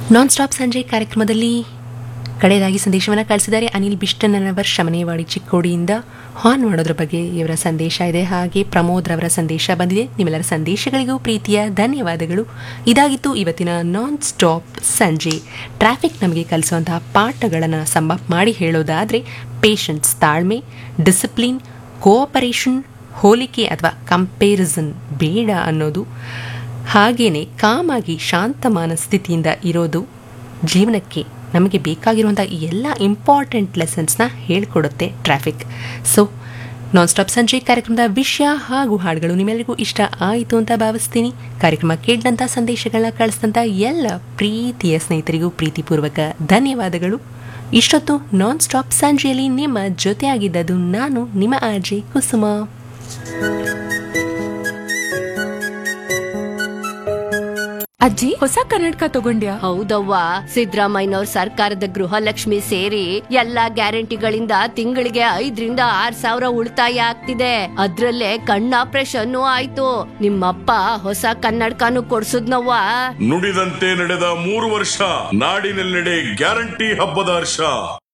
ನಾನ್ nonstop ಸಂಜೆ ಕಾರ್ಯಕ್ರಮದಲ್ಲಿ ಕಡೆಯದಾಗಿ ಸಂದೇಶವನ್ನು ಕಳಿಸಿದ್ದಾರೆ ಅನಿಲ್ ಬಿಷ್ಟನವರ್ ಶಮನೇವಾಡಿ ಚಿಕ್ಕೋಡಿಯಿಂದ ಹಾನ್ ಮಾಡೋದ್ರ ಬಗ್ಗೆ ಇವರ ಸಂದೇಶ ಇದೆ ಹಾಗೆ ಪ್ರಮೋದ್ ರವರ ಸಂದೇಶ ಬಂದಿದೆ ನಿಮ್ಮೆಲ್ಲರ ಸಂದೇಶಗಳಿಗೂ ಪ್ರೀತಿಯ ಧನ್ಯವಾದಗಳು ಇದಾಗಿತ್ತು ಇವತ್ತಿನ ನಾನ್ ಸ್ಟಾಪ್ ಸಂಜೆ ಟ್ರಾಫಿಕ್ ನಮಗೆ ಕಲಿಸುವಂತಹ ಪಾಠಗಳನ್ನು ಸಮ ಮಾಡಿ ಹೇಳೋದಾದರೆ ಪೇಷನ್ಸ್ ತಾಳ್ಮೆ ಡಿಸಿಪ್ಲಿನ್ ಕೋಆಪರೇಷನ್ ಹೋಲಿಕೆ ಅಥವಾ ಕಂಪೇರಿಸನ್ ಬೇಡ ಅನ್ನೋದು ಹಾಗೇನೆ ಕಾಮಾಗಿ ಶಾಂತ ಮನಸ್ಥಿತಿಯಿಂದ ಇರೋದು ಜೀವನಕ್ಕೆ ನಮಗೆ ಬೇಕಾಗಿರುವಂಥ ಎಲ್ಲ ಇಂಪಾರ್ಟೆಂಟ್ ಲೆಸನ್ಸ್ನ ಹೇಳ್ಕೊಡುತ್ತೆ ಟ್ರಾಫಿಕ್ ಸೊ ನಾನ್ ಸ್ಟಾಪ್ ಸಂಜೆ ಕಾರ್ಯಕ್ರಮದ ವಿಷಯ ಹಾಗೂ ಹಾಡುಗಳು ನಿಮ್ಮೆಲ್ಲರಿಗೂ ಇಷ್ಟ ಆಯಿತು ಅಂತ ಭಾವಿಸ್ತೀನಿ ಕಾರ್ಯಕ್ರಮ ಕೇಳಿದಂಥ ಸಂದೇಶಗಳನ್ನ ಕಳಿಸಿದಂಥ ಎಲ್ಲ ಪ್ರೀತಿಯ ಸ್ನೇಹಿತರಿಗೂ ಪ್ರೀತಿಪೂರ್ವಕ ಧನ್ಯವಾದಗಳು ಇಷ್ಟೊತ್ತು ನಾನ್ ಸ್ಟಾಪ್ ಸಂಜೆಯಲ್ಲಿ ನಿಮ್ಮ ಜೊತೆಯಾಗಿದ್ದದು ನಾನು ನಿಮ್ಮ ಆರ್ಜೆ ಕುಸುಮ ಅಜ್ಜಿ ಹೊಸ ಕನ್ನಡಕ ತಗೊಂಡ್ಯಾ ಹೌದವ್ವ ಸಿದ್ದರಾಮಯ್ಯನವ್ರ ಸರ್ಕಾರದ ಗೃಹಲಕ್ಷ್ಮಿ ಸೇರಿ ಎಲ್ಲಾ ಗ್ಯಾರಂಟಿಗಳಿಂದ ತಿಂಗಳಿಗೆ ಐದರಿಂದ ಆರ್ ಸಾವಿರ ಉಳಿತಾಯ ಆಗ್ತಿದೆ ಅದ್ರಲ್ಲೇ ಕಣ್ಣ ಆಪರೇಷನ್ ಆಯ್ತು ನಿಮ್ಮಪ್ಪ ಹೊಸ ಕನ್ನಡಕನು ಕೊಡ್ಸುದ್ನವ್ವ ನುಡಿದಂತೆ ನಡೆದ ಮೂರು ವರ್ಷ ನಾಡಿನೆಲ್ಲೆಡೆ ಗ್ಯಾರಂಟಿ ಹಬ್ಬದ ಹರ್ಷ